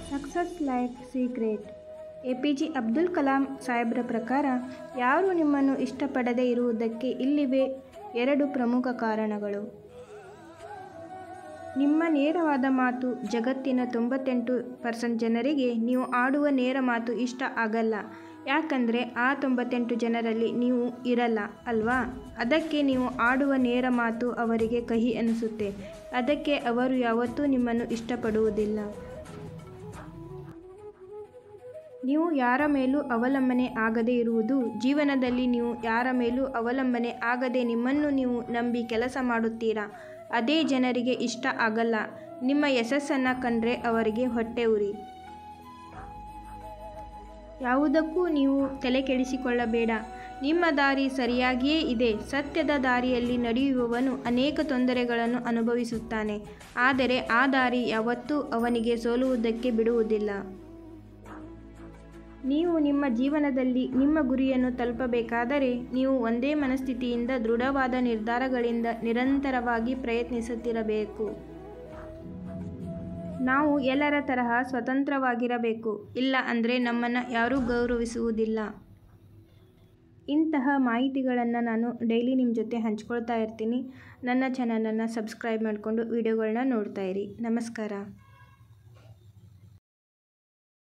success life secret A P J Abdul Kalam ಸಾಹೇಬ್ರ ಪ್ರಕಾರ ಯಾರು ನಿಮ್ಮನ್ನು ಇಷ್ಟಪಡದೇ ಇರುವುದಕ್ಕೆ ಇಲ್ಲಿವೆ ಎರಡು ಪ್ರಮುಖ ಕಾರಣಗಳು ನಿಮ್ಮ ನೇರವಾದ ಮಾತು ಜಗತ್ತಿನ ತೊಂಬತ್ತೆಂಟು ಪರ್ಸೆಂಟ್ ಜನರಿಗೆ ನೀವು ಆಡುವ ನೇರ ಮಾತು ಇಷ್ಟ ಆಗಲ್ಲ ಯಾಕಂದರೆ ಆ ತೊಂಬತ್ತೆಂಟು ಜನರಲ್ಲಿ ನೀವು ಇರಲ್ಲ ಅಲ್ವಾ ಅದಕ್ಕೆ ನೀವು ಆಡುವ ನೇರ ಮಾತು ಅವರಿಗೆ ಕಹಿ ಅನಿಸುತ್ತೆ ಅದಕ್ಕೆ ಅವರು ಯಾವತ್ತೂ ನಿಮ್ಮನ್ನು ಇಷ್ಟಪಡುವುದಿಲ್ಲ ನೀವು ಯಾರ ಮೇಲೂ ಅವಲಂಬನೆ ಆಗದೇ ಇರುವುದು ಜೀವನದಲ್ಲಿ ನೀವು ಯಾರ ಮೇಲೂ ಅವಲಂಬನೆ ಆಗದೆ ನಿಮ್ಮನ್ನು ನೀವು ನಂಬಿ ಕೆಲಸ ಮಾಡುತ್ತೀರಾ ಅದೇ ಜನರಿಗೆ ಇಷ್ಟ ಆಗಲ್ಲ ನಿಮ್ಮ ಯಶಸ್ಸನ್ನು ಕಂಡ್ರೆ ಅವರಿಗೆ ಹೊಟ್ಟೆ ಉರಿ ಯಾವುದಕ್ಕೂ ನೀವು ತಲೆ ಕೆಡಿಸಿಕೊಳ್ಳಬೇಡ ನಿಮ್ಮ ದಾರಿ ಸರಿಯಾಗಿಯೇ ಇದೆ ಸತ್ಯದ ದಾರಿಯಲ್ಲಿ ನಡೆಯುವವನು ಅನೇಕ ತೊಂದರೆಗಳನ್ನು ಅನುಭವಿಸುತ್ತಾನೆ ಆದರೆ ಆ ದಾರಿ ಯಾವತ್ತೂ ಅವನಿಗೆ ಸೋಲುವುದಕ್ಕೆ ಬಿಡುವುದಿಲ್ಲ ನೀವು ನಿಮ್ಮ ಜೀವನದಲ್ಲಿ ನಿಮ್ಮ ಗುರಿಯನ್ನು ತಲುಪಬೇಕಾದರೆ ನೀವು ಒಂದೇ ಮನಸ್ಥಿತಿಯಿಂದ ದೃಢವಾದ ನಿರ್ಧಾರಗಳಿಂದ ನಿರಂತರವಾಗಿ ಪ್ರಯತ್ನಿಸುತ್ತಿರಬೇಕು ನಾವು ಎಲ್ಲರ ತರಹ ಸ್ವತಂತ್ರವಾಗಿರಬೇಕು ಇಲ್ಲ ಅಂದರೆ ನಮ್ಮನ್ನು ಯಾರೂ ಗೌರವಿಸುವುದಿಲ್ಲ ಇಂತಹ ಮಾಹಿತಿಗಳನ್ನು ನಾನು ಡೈಲಿ ನಿಮ್ಮ ಜೊತೆ ಹಂಚ್ಕೊಳ್ತಾ ಇರ್ತೀನಿ ನನ್ನ ಚಾನಲನ್ನು ಸಬ್ಸ್ಕ್ರೈಬ್ ಮಾಡಿಕೊಂಡು ವಿಡಿಯೋಗಳನ್ನ ನೋಡ್ತಾ ಇರಿ ನಮಸ್ಕಾರ